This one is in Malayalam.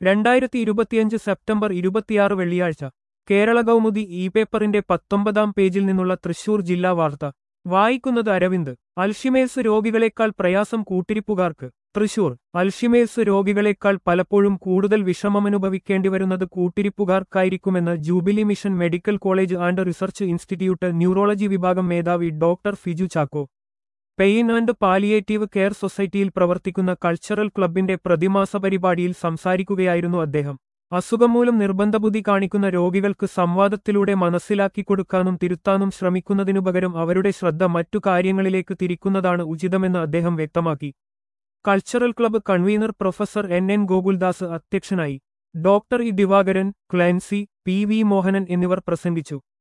രണ്ടായിരത്തി ഇരുപത്തിയഞ്ച് സെപ്റ്റംബർ ഇരുപത്തിയാറ് വെള്ളിയാഴ്ച കേരള കൗമുദി ഇ പേപ്പറിന്റെ പത്തൊമ്പതാം പേജിൽ നിന്നുള്ള തൃശൂർ ജില്ലാ വാർത്ത വായിക്കുന്നത് അരവിന്ദ് അൽഷിമേഴ്സ് രോഗികളെക്കാൾ പ്രയാസം കൂട്ടിരിപ്പുകാർക്ക് തൃശൂർ അൽഷിമേഴ്സ് രോഗികളെക്കാൾ പലപ്പോഴും കൂടുതൽ വിഷമമനുഭവിക്കേണ്ടിവരുന്നത് കൂട്ടിരിപ്പുകാർക്കായിരിക്കുമെന്ന് jubilee mission medical college and research institute neurology വിഭാഗം മേധാവി doctor Fiju Chacko pain and palliative care സൊസൈറ്റിയിൽ പ്രവർത്തിക്കുന്ന കൾച്ചറൽ ക്ലബിന്റെ പ്രതിമാസ പരിപാടിയിൽ സംസാരിക്കുകയായിരുന്നു അദ്ദേഹം അസുഖം മൂലം നിർബന്ധബുദ്ധി കാണിക്കുന്ന രോഗികൾക്ക് സംവാദത്തിലൂടെ മനസ്സിലാക്കി കൊടുക്കാനും തിരുത്താനും ശ്രമിക്കുന്നതിനുപകരം അവരുടെ ശ്രദ്ധ മറ്റു കാര്യങ്ങളിലേക്ക് തിരിക്കുന്നതാണ് ഉചിതമെന്ന് അദ്ദേഹം വ്യക്തമാക്കി cultural club convener professor N N Gokuldas അധ്യക്ഷനായി doctor E Divakaran Clancy P V Mohanan എന്നിവർ പ്രസംഗിച്ചു